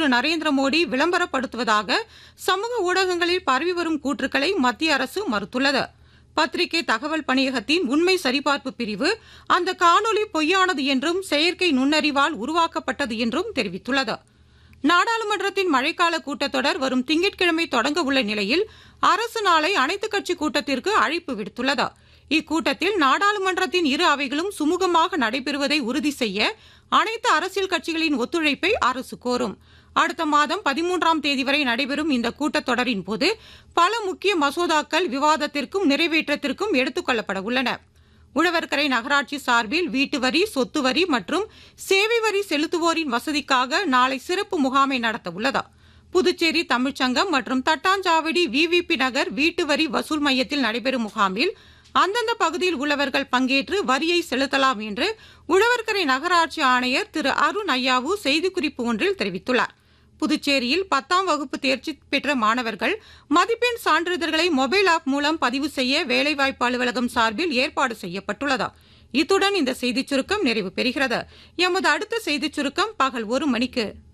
திரு நரேந்திர மோடி விளம்பரப்படுத்துவதாக சமூக ஊடகங்களில் பரவி வரும் கூற்றுக்களை மத்திய அரசு மறுத்துள்ளது பத்திரிகை தகவல் பணியகத்தின் உண்மை சரிபார்ப்பு பிரிவு அந்த காணொலி பொய்யானது என்றும் செயற்கை நுண்ணறிவால் உருவாக்கப்பட்டது என்றும் தெரிவித்துள்ளது நாடாளுமன்றத்தின் மழைக்கால கூட்டத்தொடர் வரும் திங்கட்கிழமை தொடங்க உள்ள நிலையில் அரசு நாளை அனைத்துக் கட்சி கூட்டத்திற்கு அழைப்பு விடுத்துள்ளது இக்கூட்டத்தில் நாடாளுமன்றத்தின் இரு அவைகளும் சுமூகமாக நடைபெறுவதை உறுதி செய்ய அனைத்து அரசியல் கட்சிகளின் ஒத்துழைப்பை அரசு கோரும் அடுத்த மாதம் பதிமூன்றாம் தேதி வரை நடைபெறும் இந்த கூட்டத்தொடரின் போது பல முக்கிய மசோதாக்கள் விவாதத்திற்கும் நிறைவேற்றத்திற்கும் எடுத்துக் கொள்ளப்பட உள்ளன உழவர்கரை நகராட்சி சார்பில் வீட்டு வரி சொத்து வரி மற்றும் சேவை வரி செலுத்துவோரின் வசதிக்காக நாளை சிறப்பு முகாமை நடத்த உள்ளதா புதுச்சேரி தமிழ்ச்சங்கம் மற்றும் தட்டாஞ்சாவடி விவிபி நகர் வீட்டு வரி வசூல் மையத்தில் நடைபெறும் முகாமில் அந்தந்த பகுதியில் உள்ளவர்கள் பங்கேற்று வரியை செலுத்தலாம் என்று உழவர்கரை நகராட்சி ஆணையர் திரு அருண் ஐயாவு செய்திக்குறிப்பு ஒன்றில் தெரிவித்துள்ளார் புதுச்சேரியில் பத்தாம் வகுப்பு தேர்ச்சி பெற்ற மாணவர்கள் மதிப்பெண் சான்றிதழ்களை மொபைல் ஆப் மூலம் பதிவு செய்ய வேலைவாய்ப்பு அலுவலகம் சார்பில் ஏற்பாடு செய்யப்பட்டுள்ளதா இத்துடன் இந்த செய்திச் சுருக்கம் நிறைவு பெறுகிறது எமது அடுத்த செய்திச் சுருக்கம் பகல் ஒரு மணிக்கு